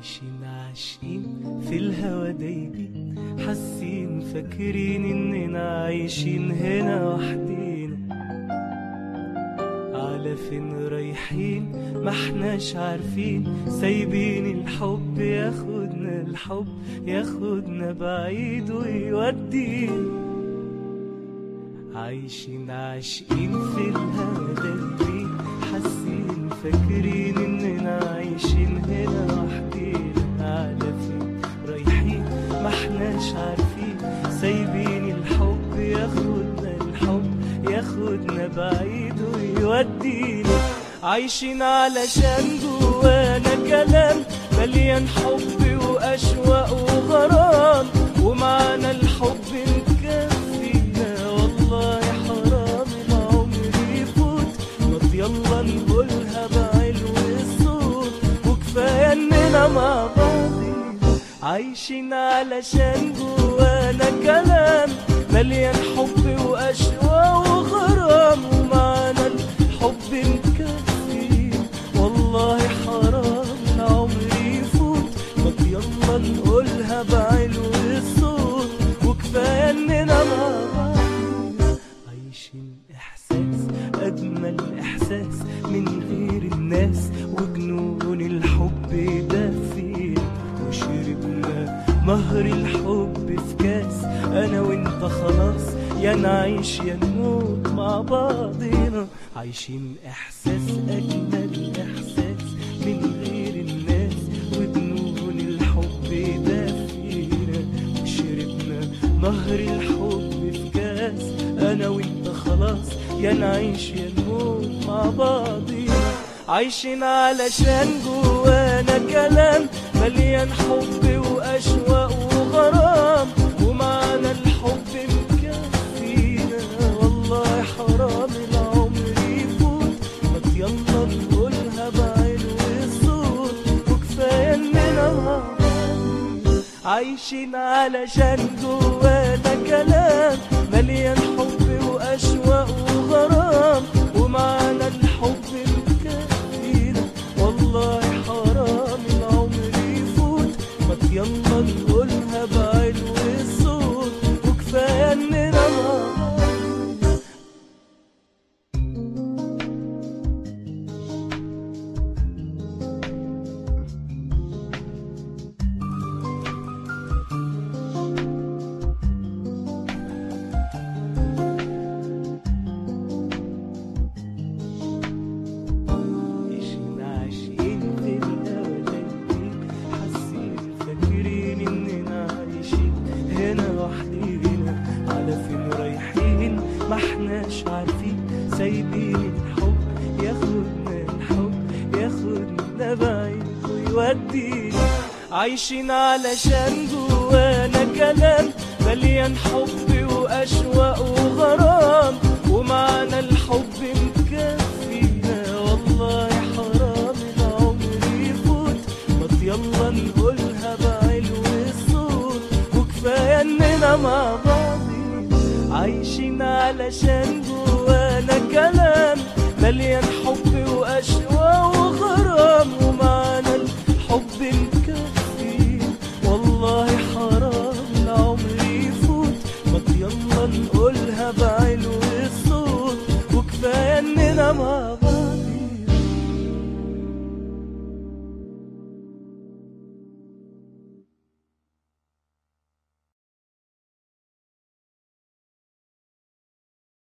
عايشين عاشقين في الهوا دايبين حاسين فاكرين اننا عايشين هنا وحدينا على فين رايحين ما احناش عارفين سايبين الحب ياخدنا الحب ياخدنا بعيد ويودينا عايشين عاشقين في الهوا دايبين حاسين فاكرين اننا عايشين هنا وحدينا على فين رايحين ما احناش عارفين سايبين الحب ياخدنا الحب ياخدنا بعيد ويودينا عايشين علشان جوانا كلام مليان حب واشواق وغرام ومعانا الحب مكفينا والله حرام العمر يفوت طب يلا نقولها بعلو الصوت وكفايه اننا مع بعضينا عايشين علشان جوانا كلام مليان حب واشواق وغرام ومعانا الحب مكفي والله حرام العمر يفوت طب يلا نقولها بعلو الصوت وكفايه اننا مع بعض عايشين احساس اجمل احساس من غير الناس وجنون الحب ده فينا وشربنا مهر الحب في كاس انا وانت خلاص يا نعيش يا نموت مع بعضنا عايشين احساس اجمل احساس من غير الناس وجنون الحب ده فينا وشربنا نهر الحب في كاس انا وانت خلاص يا نعيش يا نموت مع بعضينا عايشين علشان جوانا كلام مليان حب واشواق وغرام ومعانا الحب مكفينا والله حرام العمر يفوت ما يلا نقولها بعلو الصوت وكفايه اننا مع بعض عايشين علشان جوانا كلام مليان حب واشواق وغرام ومعانا الحب مكفينا والله حرام العمر يفوت ما يلا نقولها بعلو الصوت وكفايه اننا مع بعض عايشين عايشين في الهوا دايبين حاسين فاكرين اننا عايشين هنا وحدينا على فين رايحين ما احناش عارفين سايبين الحب ياخدنا الحب ياخدنا بعيد ويودينا عايشين علشان جوانا كلام مليان حب واشواق وغرام ومعانا الحب مكفينا والله حرام العمر يفوت ما يلا نقولها بعلو الصوت وكفايه اننا مع بعضينا عايشين علشان جوانا كلام مليان حب واشواق وغرام